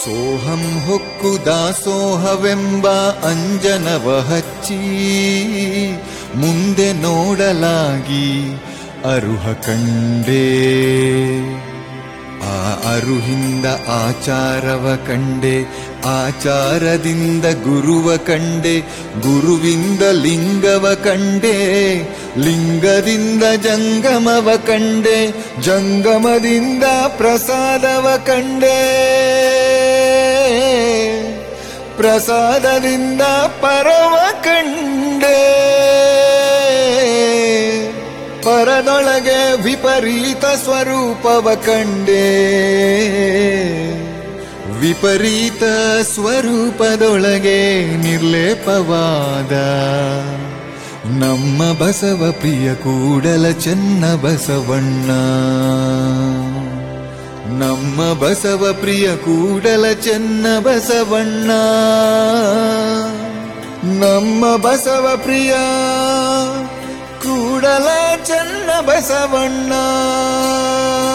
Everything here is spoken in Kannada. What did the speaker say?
ಸೋಹಂ ಹೊಕ್ಕು ದಾಸೋಹವೆಂಬ ಅಂಜನವ ಹಚ್ಚಿ ಮುಂದೆ ನೋಡಲಾಗಿ ಅರುಹ ಕಂಡೇ ಆ ಅರುಹಿಂದ ಆಚಾರವ ಕಂಡೆ ಆಚಾರದಿಂದ ಗುರುವ ಕಂಡೆ ಗುರುವಿಂದ ಲಿಂಗವ ಕಂಡೆ ಲಿಂಗದಿಂದ ಜಂಗಮವ ಕಂಡೆ ಜಂಗಮದಿಂದ ಪ್ರಸಾದವ ಕಂಡೆ ಪ್ರಸಾದದಿಂದ ಪರವ ಕಂಡೆ ಪರದೊಳಗೆ ವಿಪರೀತ ಸ್ವರೂಪವ ಕಂಡೆ ವಿಪರೀತ ಸ್ವರೂಪದೊಳಗೆ ನಿರ್ಲೇಪವಾದ ನಮ್ಮ ಬಸವ ಪ್ರಿಯ ಕೂಡಲ ಚೆನ್ನ ಬಸವಣ್ಣ ನಮ್ಮ ಬಸವ ಪ್ರಿಯ ಕೂಡಲ ಚೆನ್ನ ಬಸವಣ್ಣ ನಮ್ಮ ಬಸವ ಪ್ರಿಯ ಕೂಡಲ ಚೆನ್ನ ಬಸವಣ್ಣ